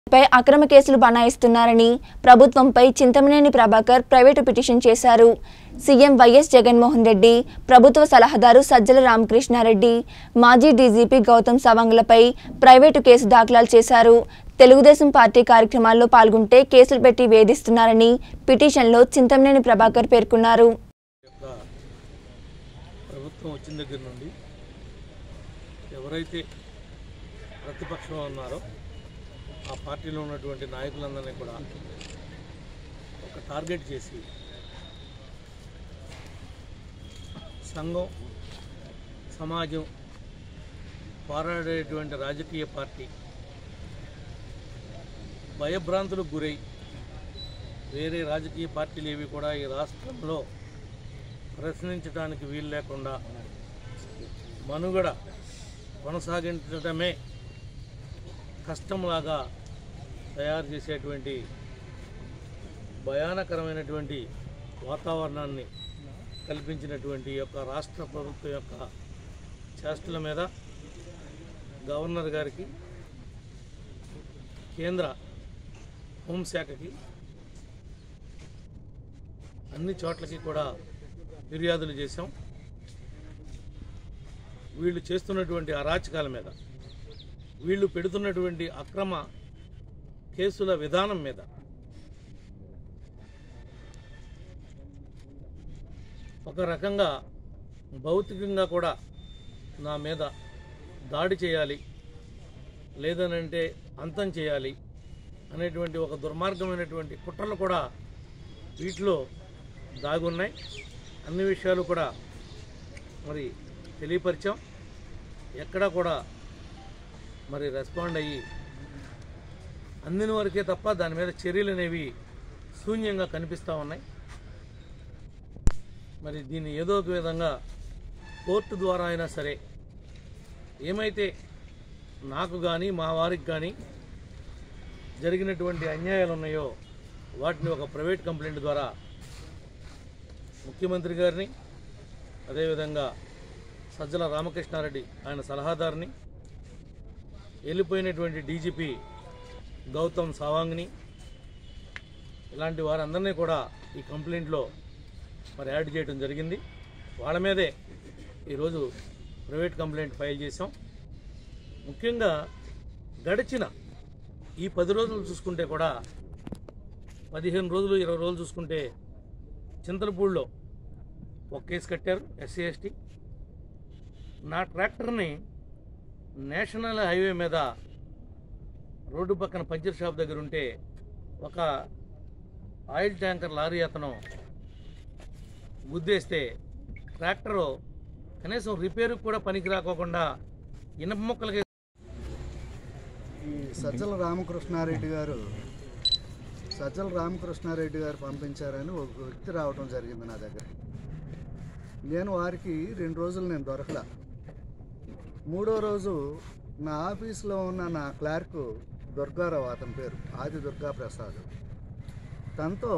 పై అక్రమ కేసులు బనాయిస్తున్నారని ప్రభుత్వంపై చింతమనేని ప్రభాకర్ ప్రైవేటు పిటిషన్ చేశారు సీఎం వైఎస్ జగన్మోహన్ రెడ్డి ప్రభుత్వ సలహాదారు సజ్జల రామకృష్ణారెడ్డి మాజీ డీజీపీ గౌతమ్ సవాంగ్లపై ప్రైవేటు కేసు దాఖలు చేశారు తెలుగుదేశం పార్టీ కార్యక్రమాల్లో పాల్గొంటే కేసులు పెట్టి వేధిస్తున్నారని పిటిషన్లో చింతమనేని ప్రభాకర్ పేర్కొన్నారు యొక్క ప్రభుత్వం వచ్చిన దగ్గర నుండి ఎవరైతే ప్రతిపక్షంలో ఉన్నారో ఆ పార్టీలో ఉన్నటువంటి నాయకులందరినీ కూడా ఒక టార్గెట్ చేసి సంఘం సమాజం పోరాడేటువంటి రాజకీయ పార్టీ భయభ్రాంతులకు గురై వేరే రాజకీయ పార్టీలు ఏవి కూడా ఈ రాష్ట్రంలో ప్రశ్నించడానికి వీలు లేకుండా మనుగడ కొనసాగించడమే కష్టంలాగా తయారు చేసేటువంటి భయానకరమైనటువంటి వాతావరణాన్ని కల్పించినటువంటి ఈ యొక్క రాష్ట్ర ప్రభుత్వం యొక్క చేష్టల మీద గవర్నర్ గారికి కేంద్ర హోంశాఖకి అన్ని చోట్లకి కూడా ఫిర్యాదులు చేశాం వీళ్ళు చేస్తున్నటువంటి అరాచకాల మీద వీళ్ళు పెడుతున్నటువంటి అక్రమ కేసుల విధానం మీద ఒక రకంగా భౌతికంగా కూడా నా మీద దాడి చేయాలి లేదనంటే అంతం చేయాలి అనేటువంటి ఒక దుర్మార్గమైనటువంటి కుట్రలు కూడా వీటిలో దాగున్నాయి అన్ని విషయాలు కూడా మరి తెలియపరిచాం ఎక్కడా కూడా మరి రెస్పాండ్ అయ్యి అందిన వరకే తప్ప దాని మీద చర్యలు అనేవి శూన్యంగా కనిపిస్తూ ఉన్నాయి మరి దీన్ని ఏదో ఒక విధంగా కోర్టు ద్వారా అయినా సరే ఏమైతే నాకు కానీ మా వారికి కానీ జరిగినటువంటి అన్యాయాలు ఉన్నాయో వాటిని ఒక ప్రైవేట్ కంప్లైంట్ ద్వారా ముఖ్యమంత్రి గారిని అదేవిధంగా సజ్జల రామకృష్ణారెడ్డి ఆయన సలహాదారుని వెళ్ళిపోయినటువంటి డీజీపీ గౌతమ్ సావాంగ్ని ఇలాంటి వారందరినీ కూడా ఈ కంప్లైంట్లో మరి యాడ్ చేయడం జరిగింది వాళ్ళ మీదే ఈరోజు ప్రైవేట్ కంప్లైంట్ ఫైల్ చేసాం ముఖ్యంగా గడిచిన ఈ పది రోజులు చూసుకుంటే కూడా పదిహేను రోజులు ఇరవై రోజులు చూసుకుంటే చింతలపూడిలో ఒక కేసు కట్టారు ఎస్సీ ఎస్టీ నా ట్రాక్టర్ని నేషనల్ హైవే మీద రోడ్డు పక్కన పంచర్ షాప్ దగ్గర ఉంటే ఒక ఆయిల్ ట్యాంకర్ లారీ అతను గుద్దేస్తే ట్రాక్టరు కనీసం రిపేరుకు కూడా పనికి రాకోకుండా ఇనప ముక్కలకి ఈ సజ్జల రామకృష్ణారెడ్డి గారు సజ్జల రామకృష్ణారెడ్డి గారు పంపించారని ఒక వ్యక్తి రావడం జరిగింది నా దగ్గర నేను వారికి రెండు రోజులు నేను దొరకలా మూడో రోజు నా ఆఫీస్లో ఉన్న నా క్లార్క్ దుర్గారావు అతని పేరు ఆది దుర్గా ప్రసాద్ తనతో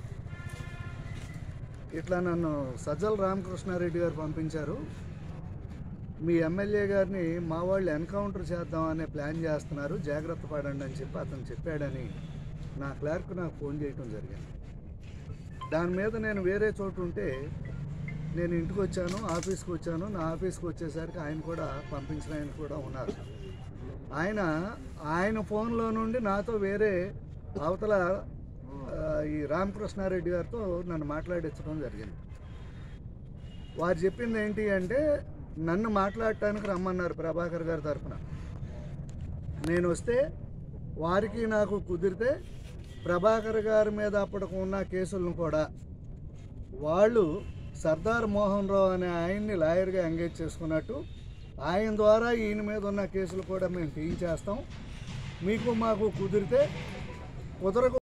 ఇట్లా నన్ను సజ్జల రామకృష్ణారెడ్డి గారు పంపించారు మీ ఎమ్మెల్యే గారిని మా వాళ్ళు ఎన్కౌంటర్ చేద్దామనే ప్లాన్ చేస్తున్నారు జాగ్రత్త పడండి అని చెప్పి అతను చెప్పాడని నా క్లర్క్ నాకు ఫోన్ చేయటం జరిగింది దాని మీద నేను వేరే చోటు ఉంటే నేను ఇంటికి వచ్చాను ఆఫీస్కి వచ్చాను నా ఆఫీస్కి వచ్చేసరికి ఆయన కూడా పంపించిన ఆయన కూడా ఉన్నారు ఆయన ఆయన ఫోన్లో నుండి నాతో వేరే అవతల ఆ, ఈ రామకృష్ణారెడ్డి గారితో నన్ను మాట్లాడించడం జరిగింది వారు చెప్పింది ఏంటి అంటే నన్ను మాట్లాడటానికి రమ్మన్నారు ప్రభాకర్ గారి తరఫున నేను వస్తే వారికి నాకు కుదిరితే ప్రభాకర్ గారి మీద అప్పటికి ఉన్న కేసులను కూడా వాళ్ళు సర్దార్ మోహన్ రావు అనే ఆయన్ని లాయర్గా ఎంగేజ్ చేసుకున్నట్టు ఆయన ద్వారా ఈయన మీద ఉన్న కేసులు కూడా మేము తీయించేస్తాం మీకు మాకు కుదిరితే కుదరకు